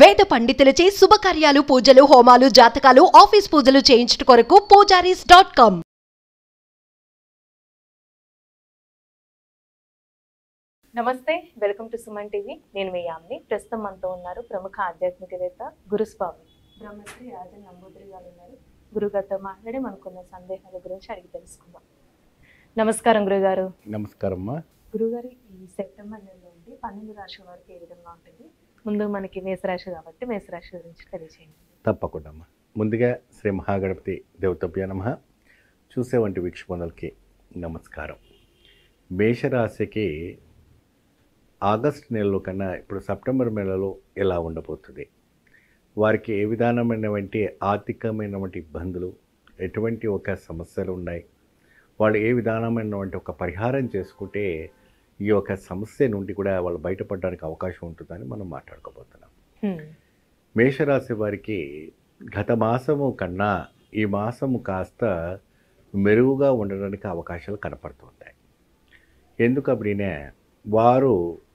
వేద పండితులచే శుభకార్యాలు పూజలు హోమాలు జాతకాలు ఆఫీస్ పూజలు చేయించుట కొరకు పూజారీస్ డాట్ కామ్ నమస్తే వెల్కమ్ టు సుమన్ టీవీ నేను మీ యామ్ని ప్రస్తుతం మనతో ఉన్నారు ప్రముఖ ఆధ్యాత్మికవేత్త గురుస్వామి బ్రహ్మశ్రీ రాజన్ నంబూదిరి గారు ఉన్నారు గురుగారితో మాట్లాడి మనకున్న సందేహాల గురించి అడిగి తెలుసుకుందాం నమస్కారం గురుగారు నమస్కారమ్మా గురుగారు ఈ సెప్టెంబర్ నెలలో ఉండి పన్నెండు రాశి వారికి ఏ విధంగా ఉంటుంది ముందు మనకి మేషరాశి కాబట్టి మేషరాశి గురించి తెలియజేయండి తప్పకుండా అమ్మా ముందుగా శ్రీ మహాగణపతి దేవతభ్య నమ చూసే వంటి వీక్షకులకి నమస్కారం మేషరాశికి ఆగస్ట్ నెలలో కన్నా ఇప్పుడు సెప్టెంబర్ నెలలో ఎలా ఉండబోతుంది వారికి ఏ విధానమైనటువంటి ఆర్థికమైనటువంటి ఇబ్బందులు ఎటువంటి ఒక సమస్యలు ఉన్నాయి వాళ్ళు ఏ విధానమైనటువంటి ఒక పరిహారం చేసుకుంటే ఈ యొక్క సమస్య నుండి కూడా వాళ్ళు బయటపడడానికి అవకాశం ఉంటుందని మనం మాట్లాడుకోబోతున్నాం హ్మ్. మేషరాశి వారికి గత మాసము కన్నా ఈ మాసము కాస్త మెరుగుగా ఉండడానికి అవకాశాలు కనపడుతుంటాయి ఎందుకు అప్పుడే వారు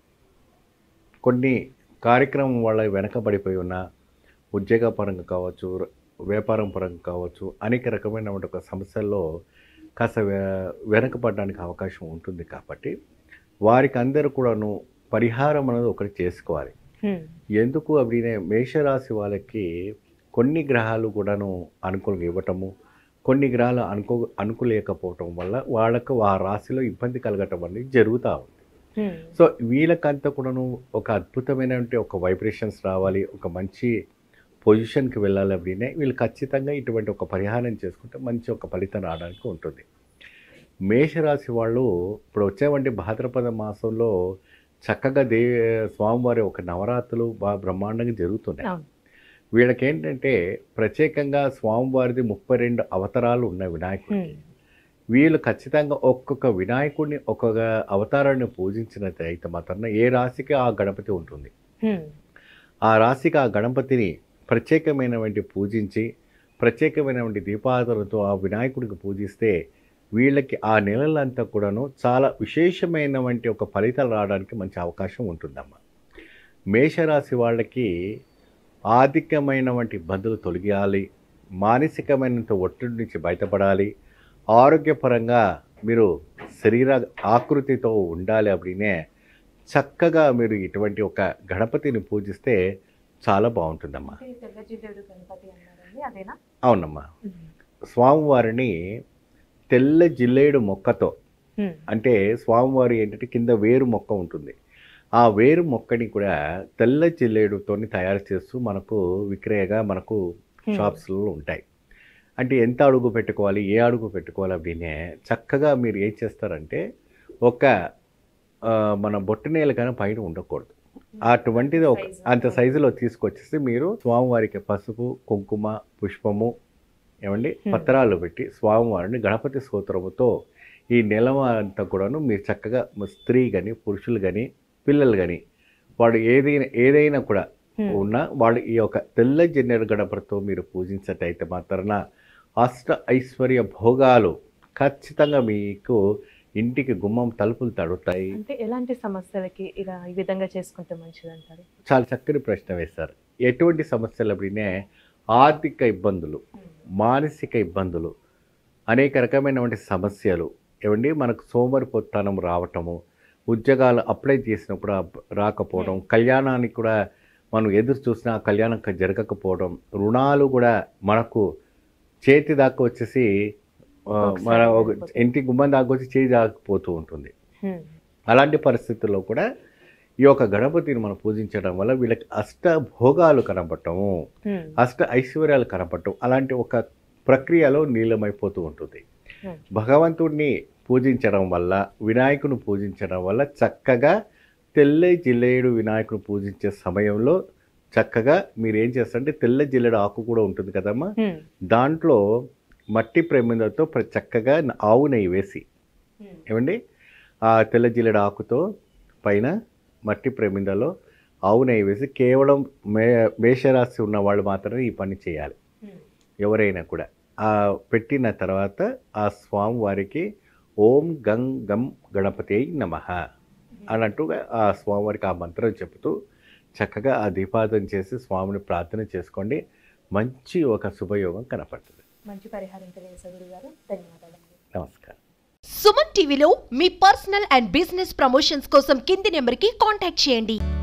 కొన్ని కార్యక్రమం వల్ల వెనకబడిపోయి ఉన్న ఉద్యోగ పరంగా కావచ్చు వ్యాపారం పరంగా కావచ్చు అనేక రకమైన ఒక సమస్యల్లో కాస్త వె- వెనకబడడానికి అవకాశం ఉంటుంది కాబట్టి వారికి అందరూ కూడాను పరిహారం అనేది ఒకటి చేసుకోవాలి హ్మ్. ఎందుకు అప్పుడే మేషరాశి వాళ్ళకి కొన్ని గ్రహాలు కూడాను అనుకూలంగా ఇవ్వటము కొన్ని గ్రహాలు అనుకో అనుకోలేకపోవటం వల్ల వాళ్ళకు ఆ రాశిలో ఇబ్బంది కలగటం అనేది జరుగుతూ ఉంది హ్మ్. సో వీళ్ళకంతా కూడాను ఒక అద్భుతమైనటువంటి ఒక వైబ్రేషన్స్ రావాలి ఒక మంచి పొజిషన్కి వెళ్ళాలి அப்படிనే వీళ్ళు ఖచ్చితంగా ఇటువంటి ఒక పరిహారం చేసుకుంటే మంచి ఒక ఫలితం రావడానికి ఉంటుంది మేషరాశి వాళ్ళు ఇప్పుడు వచ్చేవంటి భాద్రపద మాసంలో చక్కగా దే స్వామివారి ఒక నవరాత్రులు బాగా బ్రహ్మాండంగా జరుగుతున్నాయి అవును వీళ్ళకి ఏంటంటే ప్రత్యేకంగా స్వామివారిది ముప్పై రెండు అవతారాలు ఉన్నాయి వినాయకుడికి హ్మ్. వీళ్ళు ఖచ్చితంగా ఒక్కొక్క వినాయకుడిని ఒక్కొక్క అవతారాన్ని పూజించినట్లయితే మాత్రం ఏ రాశికి ఆ గణపతి ఉంటుంది హ్మ్. ఆ రాశికి ఆ గణపతిని ప్రత్యేకమైనటువంటి పూజించి ప్రత్యేకమైనటువంటి దీపారాధనతో ఆ వినాయకుడికి పూజిస్తే వీళ్ళకి ఆ నెలలంతా కూడాను చాలా విశేషమైనటువంటి ఒక ఫలితాలు రావడానికి మంచి అవకాశం ఉంటుందమ్మా మేషరాశి వాళ్ళకి ఆర్థికమైనటువంటి ఇబ్బందులు తొలగియాలి మానసికమైనంత ఒత్తిడి నుంచి బయటపడాలి ఆరోగ్యపరంగా మీరు శరీర ఆకృతితో ఉండాలి అప్పుడే చక్కగా మీరు ఇటువంటి ఒక గణపతిని పూజిస్తే చాలా బాగుంటుందమ్మా అంటే తెల్ల జిల్లేడు గణపతి అన్నారండి అదేనా అవునమ్మా హ్మ్. స్వామివారిని తెల్ల జిల్లేడు మొక్కతో హ్మ్. అంటే స్వామివారి ఏంటంటే కింద వేరు మొక్క ఉంటుంది ఆ వేరు మొక్కని కూడా తెల్ల జిల్లేడుతోని తయారు చేస్తూ మనకు విక్రయగా మనకు Hmm. షాప్స్లో ఉంటాయి అంటే ఎంత అడుగు పెట్టుకోవాలి ఏ అడుగు పెట్టుకోవాలి అప్పుడే చక్కగా మీరు ఏం చేస్తారంటే ఒక ఆ, మన బొట్టు నేల కానీ పైన ఉండకూడదు అటువంటిది ఒక Size. అంత సైజులో తీసుకొచ్చేసి మీరు స్వామివారికి పసుపు కుంకుమ పుష్పము ఏమండి Hmm. పత్రాలు పెట్టి స్వామివారిని గణపతి స్తోత్రముతో ఈ నెల అంతా కూడాను మీరు చక్కగా మ- స్త్రీ కానీ పురుషులు కానీ పిల్లలు కానీ వాడు ఏదైనా ఏదైనా కూడా హ్మ్. ఉన్న వాళ్ళు ఈ యొక్క తెల్ల జన్నెడు గణపతితో మీరు పూజించటైతే మాత్రాన అష్ట ఐశ్వర్య భోగాలు ఖచ్చితంగా మీకు ఇంటికి గుమ్మం తలుపులు తడుతాయి అంటే ఎలాంటి సమస్యలకి ఇలా ఈ విధంగా చేసుకుంటే మంచిది అంటారు చాలా చక్కని ప్రశ్న వేశారు ఎటువంటి సమస్యలు అప్పుడే ఆర్థిక ఇబ్బందులు మానసిక ఇబ్బందులు అనేక రకమైనటువంటి సమస్యలు ఏమండి మనకు సోమరిపోతనం రావటము ఉద్యోగాలు అప్లై చేసినప్పుడు అప్- రాకపోవడం కళ్యాణానికి కూడా మనం ఎదురు చూసినా ఆ కళ్యాణం క- జరగకపోవడం రుణాలు కూడా మనకు చేతి దాకా వచ్చేసి ఆ, మన ఒక ఇంటి గుమ్మం దాకా వచ్చి చేయి దాకపోతూ ఉంటుంది హ్మ్. అలాంటి పరిస్థితుల్లో కూడా ఈ యొక్క గణపతిని మనం పూజించడం వల్ల వీళ్ళకి అష్ట భోగాలు కనపడటము హ్మ్. అష్ట ఐశ్వర్యాలు కనపడటం అలాంటి ఒక ప్రక్రియలో నీలమైపోతూ ఉంటుంది హ్మ్. భగవంతుడిని పూజించడం వల్ల వినాయకుని పూజించడం వల్ల చక్కగా తెల్ల జిల్లేడు వినాయకుని పూజించే సమయంలో చక్కగా మీరు ఏం చేస్తారంటే తెల్ల జిల్లేడు ఆకు కూడా ఉంటుంది కదమ్మా హ్మ్. దాంట్లో మట్టి ప్రమిదతో ప్ర- చక్కగా ఆవు నెయ్యి వేసి హ్మ్. ఏమండి ఆ తెల్ల జిల్లెడ ఆకుతో పైన మట్టి ప్రమిదలో ఆవు నెయ్యి వేసి కేవలం మే మేషరాశి ఉన్న వాళ్ళు మాత్రమే ఈ పని చేయాలి హ్మ్. ఎవరైనా కూడా ఆ పెట్టిన తర్వాత ఆ స్వామి వారికి ఓం గం గం గణపతి నమ అన్నట్టుగా ఆ స్వామివారికి ఆ మంత్రం చెబుతూ చక్కగా ఆ దీపార్థన చేసి స్వామిని ప్రార్థన చేసుకోండి మంచి ఒక శుభయోగం కనపడుతుంది మంచి పరిహారం తెలియజేసే గురుగారు ధన్యవాదాలు నమస్కారం సుమన్ టీవీలో మీ పర్సనల్ అండ్ బిజినెస్ ప్రమోషన్స్ కోసం కింది నెంబర్కి కాంటాక్ట్ చేయండి